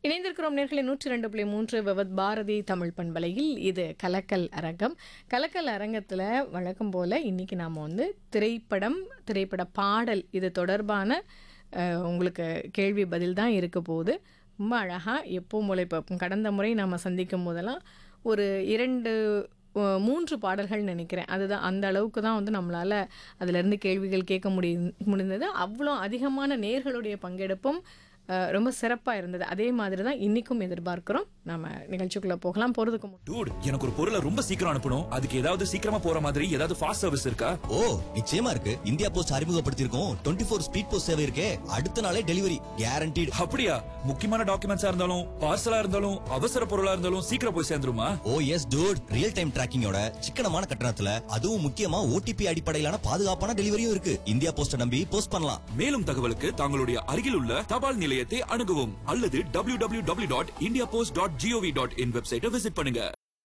இணைந்திருக்கிறோம் நேர்களை நூற்றி ரெண்டு புள்ளி மூன்று விவத் பாரதி தமிழ் பண்பலையில் இது கலக்கல் அரங்கம் கலக்கல் அரங்கத்தில் வழக்கம் போல் இன்றைக்கி நாம் வந்து திரைப்படம் திரைப்பட பாடல் இது தொடர்பான அஹ், உங்களுக்கு கேள்வி பதில் தான் இருக்க போகுது ரொம்ப அழகாக எப்பவும் போல இப்போ கடந்த முறை நாம் சந்திக்கும் போதெல்லாம் ஒரு இரண்டு அஹ், மூன்று பாடல்கள் நினைக்கிறேன் அதுதான் அந்த அளவுக்கு தான் வந்து நம்மளால் அதிலிருந்து கேள்விகள் கேட்க முடி முடிந்தது அவ்வளோ அதிகமான நேர்களுடைய பங்கெடுப்பும் அஹ், ரொம்ப சிறப்பாக இருந்தது அதே மாதிரி தான் இன்றைக்கும் எதிர்பார்க்குறோம் நம்ம நிகழ்ச்சிக்குள்ளே போகலாம் போகிறதுக்கு முன் டூட் எனக்கு ஒரு பொருளை ரொம்ப சீக்கிரம் அனுப்பணும் அதுக்கு ஏதாவது சீக்கிரமா போற மாதிரி ஏதாவது ஃபாஸ்ட் சர்வீஸ் இருக்கா ஓ நிச்சயமா இருக்கு இந்தியா போஸ்ட் அறிமுகப்படுத்தியிருக்கோம் டுவெண்ட்டி ஃபோர் ஸ்பீட் போஸ்ட் சேவை இருக்கே அடுத்த நாளே டெலிவரி கேரண்டீடு அப்படியா முக்கியமான டாக்குமெண்ட்ஸா இருந்தாலும் பார்சலா இருந்தாலும் அவசர பொருளா இருந்தாலும் சீக்கிரம் போய் சேர்ந்துருமா oh yes dude real time டிராக்கிங்கோட சிக்கனமான கட்டணத்துல அதுவும் முக்கியமா ஓடிபி அடிப்படையிலான பாதுகாப்பான டெலிவரியும் இருக்கு இந்தியா போஸ்ட நம்பி போஸ்ட் பண்ணலாம் மேலும் தகவலுக்கு தங்களுடைய அருகில் உள்ள தபால் நிலையத்தை அணுகவும் அல்லது W W W dot India Post dot GOV dot in வெப்சைட்டை விசிட் பண்ணுங்க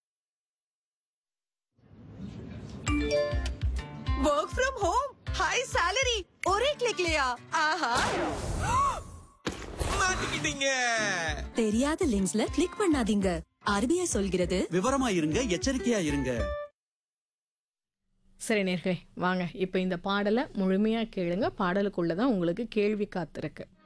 work from home high salary और एक क्लिक लिया ஆஹா மாட்டிக்கிட்டீங்க தெரியாத லிங்க்ஸ்ல கிளிக் பண்ணாதீங்க ஆர்பிஐ சொல்கிறது விவரமா இருங்க எச்சரிக்கையா இருங்க சரி நேர்களே வாங்க இப்போ இந்த பாடலை முழுமையாக கேளுங்க பாடலுக்குள்ளே தான் உங்களுக்கு கேள்வி காத்திருக்கு